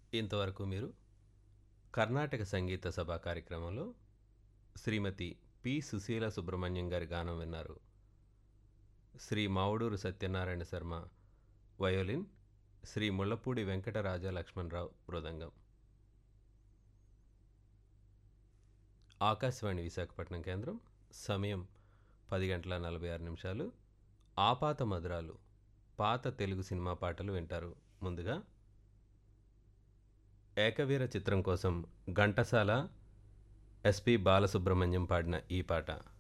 ఇంతవరకు మీరు కర్ణాటక సంగీత సభ కార్యక్రమంలో శ్రీమతి పి సుశీల సుబ్రహ్మణ్యం గారి గానం విన్నారు శ్రీ మావుడూరు సత్యనారాయణ శర్మ వయోలిన్ శ్రీ ముళ్ళపూడి వెంకటరాజ లక్ష్మణరావు మృదంగం ఆకాశవాణి విశాఖపట్నం కేంద్రం సమయం పది గంటల నలభై ఆరు నిమిషాలు ఆపాత మధురాలు పాత తెలుగు సినిమా పాటలు వింటారు ముందుగా ఏకవీర చిత్రం కోసం ఘంటసాల ఎస్పి బాలసుబ్రహ్మణ్యం పాడిన ఈ పాట